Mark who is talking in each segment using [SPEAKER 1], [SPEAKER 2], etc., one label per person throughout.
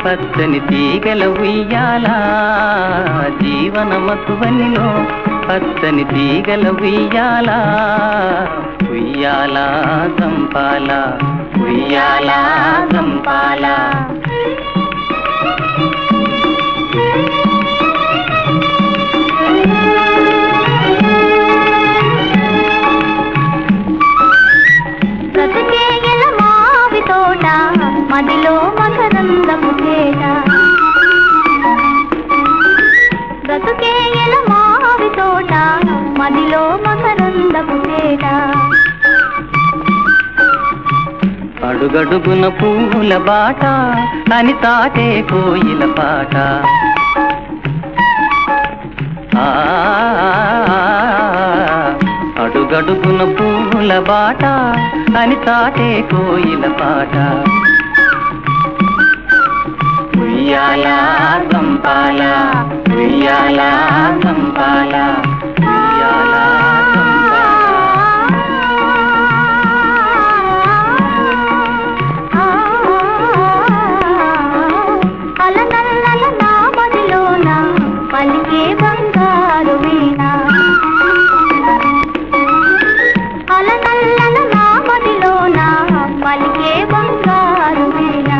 [SPEAKER 1] పచ్చని తీగల ఉయ్యాల జీవన మధువనిలో పచ్చని తీగల ఉయ్యాల ఉయ్యాల సంపాల ఉయ్యాల సంపాల
[SPEAKER 2] బ్రతుకేయల మావి తోట మదిలో మకరందపు తేట బ్రతుకేయల మావి తోట మదిలో మకరందపు తేట
[SPEAKER 1] అడుగడుగున పూల బాట అని తాటే కోయిల పాట ఆ, అడుగడుగున పూల బాట అని తాటే కోయిల పాట ఉయ్యాల సంపాల ఉయ్యాల సంపాల ఉయ్యాల సంపాల
[SPEAKER 2] అలనల్లల నా మదిలోన పలికే బంగారు వీణ అలనల్లల నా మదిలోన పలికే బంగారు వీణ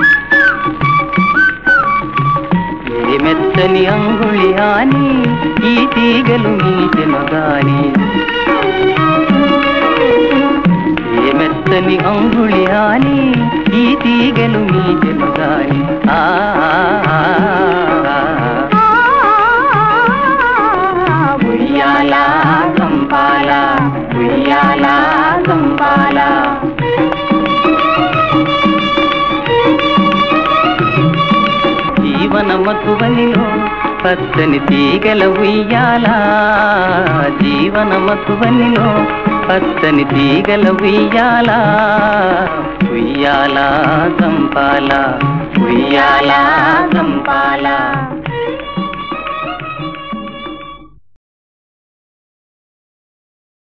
[SPEAKER 1] ఏ మెత్తని అంగుళి అని ఈ తీగలు మీటెను గాని ఏ మెత్తని అంగుళి అని ఈ తీగలు మీటెను గాని ఆ ఉయ్యాల సంపాల ఉయ్యాల సంపాల జీవన మధువనిలో పచ్చని తీగల ఉయ్యాల జీవన మధువనిలో పచ్చని తీగల ఉయ్యాల ఉయ్యాల సంపాల ఉయ్యాల సంపాల